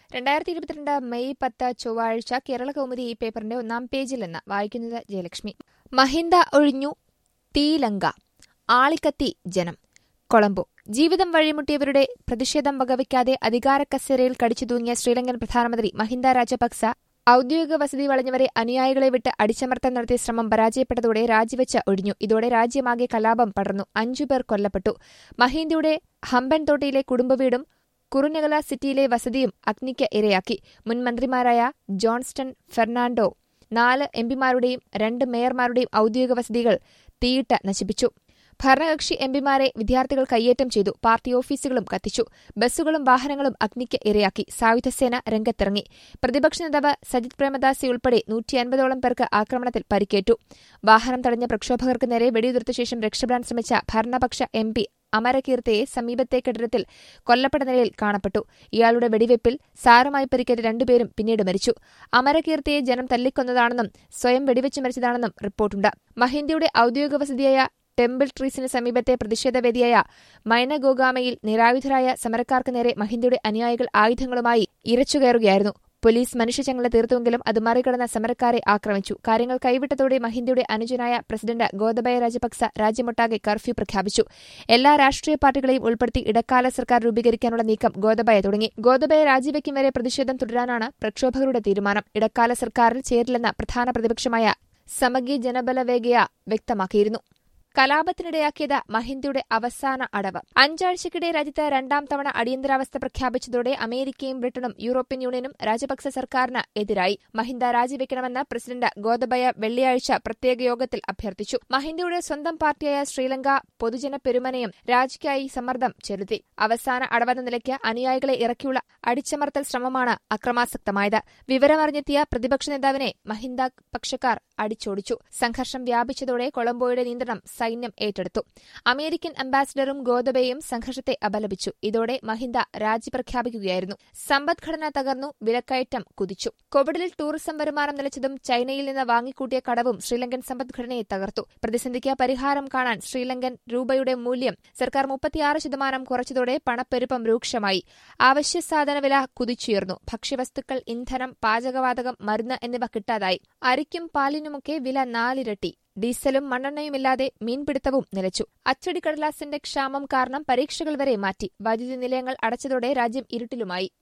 രണ്ടായിരത്തി ഇരുപത്തിരണ്ട് മെയ് പത്ത് ചൊവ്വാഴ്ച കേരള കൗമുദി ഈ പേപ്പറിന്റെ ഒന്നാം പേജിൽ നിന്ന് വായിക്കുന്നത് ജയലക്ഷ്മി മഹിന്ദ ഒഴിഞ്ഞു തീലങ്ക ആളിക്കത്തി ജനം കൊളംബോ ജീവിതം വഴിമുട്ടിയവരുടെ പ്രതിഷേധം വകവയ്ക്കാതെ അധികാര കസേരയിൽ കടിച്ചു തൂങ്ങിയ ശ്രീലങ്കൻ പ്രധാനമന്ത്രി മഹിന്ദ രാജപക്സ ഔദ്യോഗിക വസതി വളഞ്ഞവരെ അനുയായികളെ വിട്ട് അടിച്ചമർത്താൻ നടത്തിയ ശ്രമം പരാജയപ്പെട്ടതോടെ രാജിവെച്ച് ഒഴിഞ്ഞു ഇതോടെ രാജ്യമാകെ കലാപം പടർന്നു അഞ്ചുപേർ കൊല്ലപ്പെട്ടു മഹീന്ദയുടെ ഹമ്പൻതോട്ടയിലെ കുടുംബവീടും കുറുനഗല സിറ്റിയിലെ വസതിയും അഗ്നിക്ക് ഇരയാക്കി മുൻ മന്ത്രിമാരായ ജോൺസ്റ്റൺ ഫെർണാണ്ടോ നാല് എംപിമാരുടെയും രണ്ട് മേയർമാരുടെയും ഔദ്യോഗിക വസതികൾ തീയിട്ട് നശിപ്പിച്ചു ഭരണകക്ഷി എംപിമാരെ വിദ്യാർത്ഥികൾ കയ്യേറ്റം ചെയ്തു പാർട്ടി ഓഫീസുകളും കത്തിച്ചു ബസ്സുകളും വാഹനങ്ങളും അഗ്നിക്ക് ഇരയാക്കി സായുധസേന രംഗത്തിറങ്ങി പ്രതിപക്ഷ നേതാവ് സജിത് പ്രേമദാസി ഉൾപ്പെടെ നൂറ്റി അൻപതോളം പേർക്ക് ആക്രമണത്തിൽ പരിക്കേറ്റു വാഹനം തടഞ്ഞ പ്രക്ഷോഭകർക്ക് നേരെ വെടിയുതിർത്ത ശേഷം രക്ഷപ്പെടാൻ ശ്രമിച്ച ഭരണപക്ഷ എം പി അമരകീർത്തിയെ സമീപത്തെ കെട്ടിടത്തിൽ കൊല്ലപ്പെട്ട നിലയിൽ കാണപ്പെട്ടു ഇയാളുടെ വെടിവെപ്പിൽ സാരമായി പരിക്കേറ്റ രണ്ടുപേരും പിന്നീട് മരിച്ചു അമരകീർത്തിയെ ജനം തല്ലിക്കൊന്നതാണെന്നും സ്വയം വെടിവെച്ച് മരിച്ചതാണെന്നും റിപ്പോർട്ടുണ്ട് മഹിന്ദയുടെ ഔദ്യോഗിക വസതിയായ ടെമ്പിൾ ട്രീസിന് സമീപത്തെ പ്രതിഷേധവേദിയായ മൈനഗോഗാമയിൽ നിരായുധരായ സമരക്കാർക്ക് നേരെ മഹിന്ദയുടെ അനുയായികൾ ആയുധങ്ങളുമായി ഇരച്ചുകയറുകയായിരുന്നു പോലീസ് മനുഷ്യചങ്ങല തീർത്തുവെങ്കിലും അത് മറികടന്ന സമരക്കാരെ ആക്രമിച്ചു കാര്യങ്ങൾ കൈവിട്ടതോടെ മഹിന്ദയുടെ അനുജനായ പ്രസിഡന്റ് ഗോതബയ രാജപക്സ രാജ്യമൊട്ടാകെ കർഫ്യൂ പ്രഖ്യാപിച്ചു എല്ലാ രാഷ്ട്രീയ പാർട്ടികളെയും ഉൾപ്പെടുത്തി ഇടക്കാല സർക്കാർ രൂപീകരിക്കാനുള്ള നീക്കം ഗോതബയ തുടങ്ങി ഗോതബയ രാജിവെക്കും വരെ പ്രതിഷേധം തുടരാനാണ് പ്രക്ഷോഭകരുടെ തീരുമാനം ഇടക്കാല സർക്കാരിൽ ചേരില്ലെന്ന പ്രധാന പ്രതിപക്ഷമായ സമഗി ജനബലവേഗയ വ്യക്തമാക്കിയിരുന്നു കലാപത്തിനിടയാക്കിയത് മഹിന്ദയുടെ അവസാന അടവ് അഞ്ചാഴ്ചക്കിടെ രാജ്യത്ത് രണ്ടാം തവണ അടിയന്തരാവസ്ഥ പ്രഖ്യാപിച്ചതോടെ അമേരിക്കയും ബ്രിട്ടനും യൂറോപ്യൻ യൂണിയനും രാജപക്സ സർക്കാരിന് എതിരായി മഹിന്ദ രാജിവെക്കണമെന്ന് പ്രസിഡന്റ് ഗോതബയ വെള്ളിയാഴ്ച പ്രത്യേക യോഗത്തിൽ അഭ്യർത്ഥിച്ചു മഹിന്ദയുടെ സ്വന്തം പാർട്ടിയായ ശ്രീലങ്ക പൊതുജന പെരുമനയും രാജിക്കായി സമ്മർദ്ദം ചെലുത്തി അവസാന അടവെന്ന നിലയ്ക്ക് അനുയായികളെ ഇറക്കിയുള്ള അടിച്ചമർത്തൽ ശ്രമമാണ് അക്രമാസക്തമായത് വിവരമറിഞ്ഞെത്തിയ പ്രതിപക്ഷ നേതാവിനെ മഹിന്ദ പക്ഷക്കാർ അടിച്ചോടിച്ചു സംഘർഷം വ്യാപിച്ചതോടെ കൊളംബോയുടെ നിയന്ത്രണം സൈന്യം ഏറ്റെടുത്തു അമേരിക്കൻ അംബാസിഡറും ഗോതബയും സംഘർഷത്തെ അപലപിച്ചു ഇതോടെ മഹിന്ദ രാജി പ്രഖ്യാപിക്കുകയായിരുന്നു സമ്പദ്ഘടന തകർന്നു വിലക്കയറ്റം കുതിച്ചു കോവിഡിൽ ടൂറിസം വരുമാനം നിലച്ചതും ചൈനയിൽ നിന്ന് വാങ്ങിക്കൂട്ടിയ കടവും ശ്രീലങ്കൻ സമ്പദ്ഘടനയെ തകർത്തു പ്രതിസന്ധിക്ക് പരിഹാരം കാണാൻ ശ്രീലങ്കൻ രൂപയുടെ മൂല്യം സർക്കാർ മുപ്പത്തിയാറ് ശതമാനം കുറച്ചതോടെ പണപ്പെരുപ്പം രൂക്ഷമായി അവശ്യ സാധന വില കുതിച്ചുയർന്നു ഭക്ഷ്യവസ്തുക്കൾ ഇന്ധനം പാചകവാതകം മരുന്ന് എന്നിവ കിട്ടാതായി അരിക്കും പാലിനുമൊക്കെ വില നാലിരട്ടി ഡീസലും മണ്ണെണ്ണയുമില്ലാതെ മീൻപിടുത്തവും നിലച്ചു അച്ചടിക്കടലാസിന്റെ ക്ഷാമം കാരണം പരീക്ഷകൾ വരെ മാറ്റി വൈദ്യുതി നിലയങ്ങൾ അടച്ചതോടെ രാജ്യം ഇരുട്ടിലുമായി